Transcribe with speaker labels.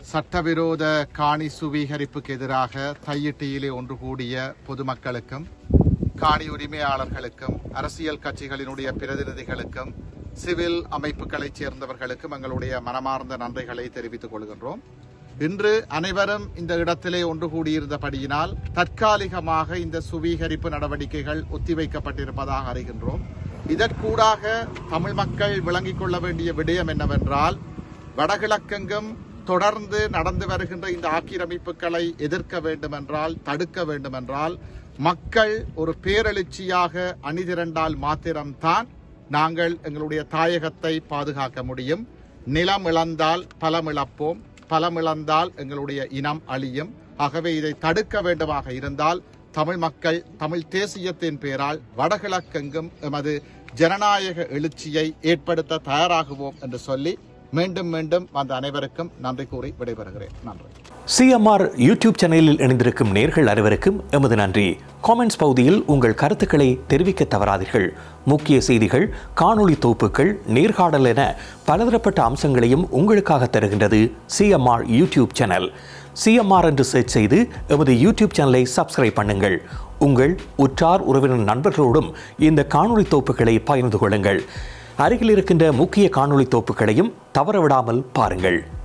Speaker 1: சட்டவிரோத காணி சுவீகரிப்புக்கு எதிராக தையிட்டியிலே ஒன்று கூடிய பொதுமக்களுக்கும் காணி உரிமையாளர்களுக்கும் அரசியல் கட்சிகளினுடைய பிரதிநிதிகளுக்கும் சிவில் அமைப்புகளைச் சேர்ந்தவர்களுக்கும் எங்களுடைய மனமார்ந்த நன்றிகளை தெரிவித்துக் கொள்கின்றோம் இன்று அனைவரும் இந்த இடத்திலே ஒன்று கூடியிருந்தபடியினால் தற்காலிகமாக இந்த சுவீகரிப்பு நடவடிக்கைகள் ஒத்திவைக்கப்பட்டிருப்பதாக அறிகின்றோம் இதற்கூடாக தமிழ் மக்கள் விளங்கிக் கொள்ள வேண்டிய விடயம் என்னவென்றால் வடகிழக்கெங்கும் தொடர்ந்து நடந்து வருகின்ற இந்த ஆக்கிரமிப்புகளை எதிர்க்க வேண்டுமென்றால் தடுக்க வேண்டுமென்றால் மக்கள் ஒரு பேரெழுச்சியாக அணிதிரண்டால் மாத்திரம்தான் நாங்கள் எங்களுடைய தாயகத்தை பாதுகாக்க முடியும் நிலம் இழந்தால் பலம் இழப்போம் பலம் இழந்தால் எங்களுடைய இனம் அழியும் ஆகவே இதை தடுக்க வேண்டுமாக இருந்தால் தமிழ் மக்கள் தமிழ் தேசியத்தின் பேரால் வடகிழக்கெங்கும் எமது ஜனநாயக எழுச்சியை ஏற்படுத்த தயாராகுவோம் என்று சொல்லி மீண்டும் மீண்டும் வந்த அனைவருக்கும் நன்றி கூறி விடைபெறுகிறேன் நன்றி
Speaker 2: சிஎம்ஆர் யூடியூப் சேனலில் இணைந்திருக்கும் நேர்கள் அனைவருக்கும் எமது நன்றி காமெண்ட்ஸ் பகுதியில் உங்கள் கருத்துக்களை தெரிவிக்க தவறாதீர்கள் முக்கிய செய்திகள் காணொளி தொகுப்புகள் நேர்காணல் என பலதரப்பட்ட அம்சங்களையும் உங்களுக்காக தருகின்றது சிஎம்ஆர் யூடியூப் சேனல் சிஎம்ஆர் என்று சர்ச் செய்து எமது யூடியூப் சேனலை சப்ஸ்கிரைப் பண்ணுங்கள் உங்கள் உற்றார் உறவினர் நண்பர்களோடும் இந்த காணொளி தொகுப்புகளை பகிர்ந்து கொள்ளுங்கள் அருகில் இருக்கின்ற முக்கிய காணொளி தொகுப்புகளையும் தவறவிடாமல் பாருங்கள்